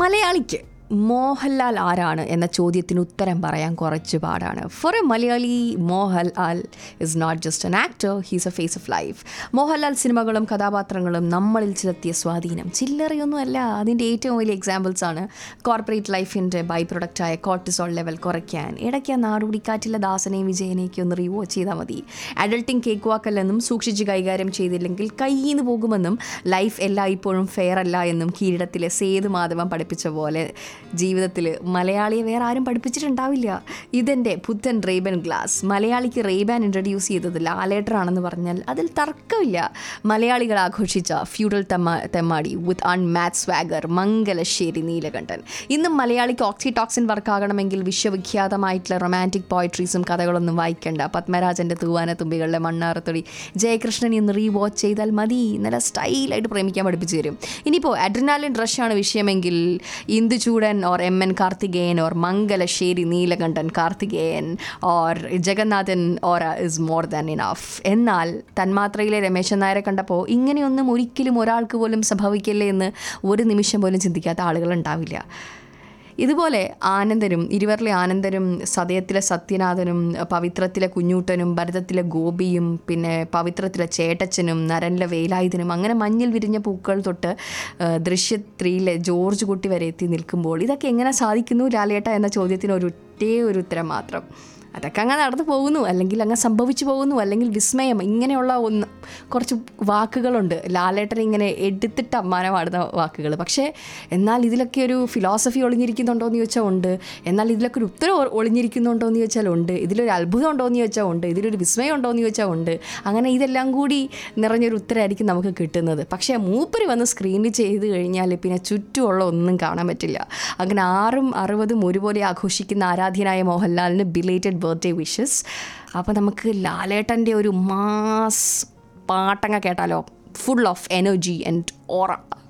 മലയാളിക്ക് മോഹൻലാൽ ആരാണ് എന്ന ചോദ്യത്തിന് ഉത്തരം പറയാൻ കുറച്ച് പാടാണ് for a Malayali Mohanlal is not just an actor he's a face of life Mohanlal സിനിമകളും കഥാപാത്രങ്ങളും നമ്മളിൽ ചെലുത്തിയ സ്വാധീനം ചില്ലറയൊന്നുമല്ല അതിൻ്റെ ഏറ്റവും വലിയ എക്സാമ്പിൾസ് ആണ് കോർപ്പറേറ്റ് ലൈഫിൻ്റെ ബൈ പ്രൊഡക്റ്റായ കോർട്ടിസോൾ ലെവൽ കുറയ്ക്കാൻ ഇടയ്ക്ക് ആ നാടുപിടിക്കാറ്റിലെ ദാസനെയും വിജയനെയൊക്കെ ഒന്ന് റീവോച്ച് ചെയ്താൽ മതി അഡൾട്ടിങ് കേക്ക് വാക്കല്ലെന്നും സൂക്ഷിച്ച് കൈകാര്യം ചെയ്തില്ലെങ്കിൽ കയ്യിൽ നിന്ന് പോകുമെന്നും ലൈഫ് എല്ലായ്പ്പോഴും ഫെയർ അല്ല എന്നും കിരീടത്തിലെ സേതു മാധവൻ പഠിപ്പിച്ച പോലെ ജീവിതത്തിൽ മലയാളിയെ വേറെ ആരും പഠിപ്പിച്ചിട്ടുണ്ടാവില്ല ഇതെൻ്റെ പുത്തൻ റേബൻ ഗ്ലാസ് മലയാളിക്ക് റേബാൻ ഇൻട്രൊഡ്യൂസ് ചെയ്തത് ലാലേട്ടറാണെന്ന് പറഞ്ഞാൽ അതിൽ തർക്കമില്ല മലയാളികൾ ആഘോഷിച്ച ഫ്യൂഡൽ തെമ്മ തെമ്മാടി വിത്ത് അൺമാറ്റ് സ്വാഗർ മംഗലശ്ശേരി നീലകണ്ഠൻ ഇന്നും മലയാളിക്ക് ഓക്സിടോക്സിൻ വർക്കാകണമെങ്കിൽ വിശ്വവിഖ്യാതമായിട്ടുള്ള റൊമാൻറ്റിക് പോയട്രീസും കഥകളൊന്നും വായിക്കേണ്ട പത്മരാജൻ്റെ തൂവാന തുമ്പികളിലെ മണ്ണാറത്തൊടി ജയകൃഷ്ണൻ ഇന്ന് റീ വാച്ച് ചെയ്താൽ മതി നല്ല സ്റ്റൈലായിട്ട് പ്രേമിക്കാൻ പഠിപ്പിച്ചു തരും ഇനിയിപ്പോൾ അഡ്രിനാലിൻ റഷാണ് വിഷയമെങ്കിൽ Induchoodan or M N Karthikeyan or Mangalassery Neelakantan Karthikeyan or Jagannathan or is more than enough എന്നാൽ തന്മാത്രയിലെ രമേശൻ നായരെ കണ്ടപ്പോൾ ഇങ്ങനെയൊന്നും ഒരിക്കലും ഒരാൾക്ക് പോലും സംഭവിക്കില്ലേ എന്ന് ഒരു നിമിഷം പോലും ചിന്തിക്കാത്ത ആളുകളുണ്ടാവില്ല ഇതുപോലെ ആനന്ദനും ഇരുവരിലെ ആനന്ദനും സതയത്തിലെ സത്യനാഥനും പവിത്രത്തിലെ കുഞ്ഞൂട്ടനും ഭരതത്തിലെ ഗോപിയും പിന്നെ പവിത്രത്തിലെ ചേട്ടച്ചനും നരനിലെ വേലായുധനും അങ്ങനെ മഞ്ഞിൽ വിരിഞ്ഞ പൂക്കൾ തൊട്ട് ആ, ദൃശ്യ ത്രീയിലെ ജോർജ് കുട്ടി വരെ എത്തി നിൽക്കുമ്പോൾ ഇതൊക്കെ എങ്ങനെ സാധിക്കുന്നു ലാലേട്ട എന്ന ചോദ്യത്തിന് ഒരു ഒറ്റേ ഒരു ഉത്തരം മാത്രം അതൊക്കെ അങ്ങ് നടന്നു പോകുന്നു അല്ലെങ്കിൽ അങ്ങ് സംഭവിച്ചു പോകുന്നു അല്ലെങ്കിൽ വിസ്മയം ഇങ്ങനെയുള്ള ഒന്ന് കുറച്ച് വാക്കുകളുണ്ട് ലാലേട്ടൻ ഇങ്ങനെ എടുത്തിട്ട് അമ്മാനമാടുന്ന വാക്കുകൾ പക്ഷേ എന്നാൽ ഇതിലൊക്കെ ഒരു ഫിലോസഫി ഒളിഞ്ഞിരിക്കുന്നുണ്ടോ എന്ന് ചോദിച്ചാൽ ഉണ്ട് എന്നാൽ ഇതിലൊക്കെ ഒരു ഉത്തരം ഒ- ഒളിഞ്ഞിരിക്കുന്നുണ്ടോ എന്ന് ചോദിച്ചാൽ ഉണ്ട് ഇതിലൊരു അത്ഭുതം ഉണ്ടോ എന്ന് ചോദിച്ചാൽ ഉണ്ട് ഇതിലൊരു വിസ്മയം ഉണ്ടോ എന്ന് ചോദിച്ചാൽ ഉണ്ട് അങ്ങനെ ഇതെല്ലാം കൂടി നിറഞ്ഞൊരു ഉത്തരമായിരിക്കും നമുക്ക് കിട്ടുന്നത് പക്ഷേ മൂപ്പര് വന്ന് സ്ക്രീനിൽ ചെയ്ത് കഴിഞ്ഞാൽ പിന്നെ ചുറ്റുമുള്ള ഒന്നും കാണാൻ പറ്റില്ല അങ്ങനെ ആറും അറുപതും ഒരുപോലെ ആഘോഷിക്കുന്ന ആരാധ്യനായ മോഹൻലാലിന് ബിലേറ്റഡ് ബർത്ത്ഡേ വിഷസ് അപ്പോൾ നമുക്ക് ലാലേട്ടൻ്റെ ഒരു മാസ് പാട്ടങ്ങ കേട്ടാലോ full of energy and aura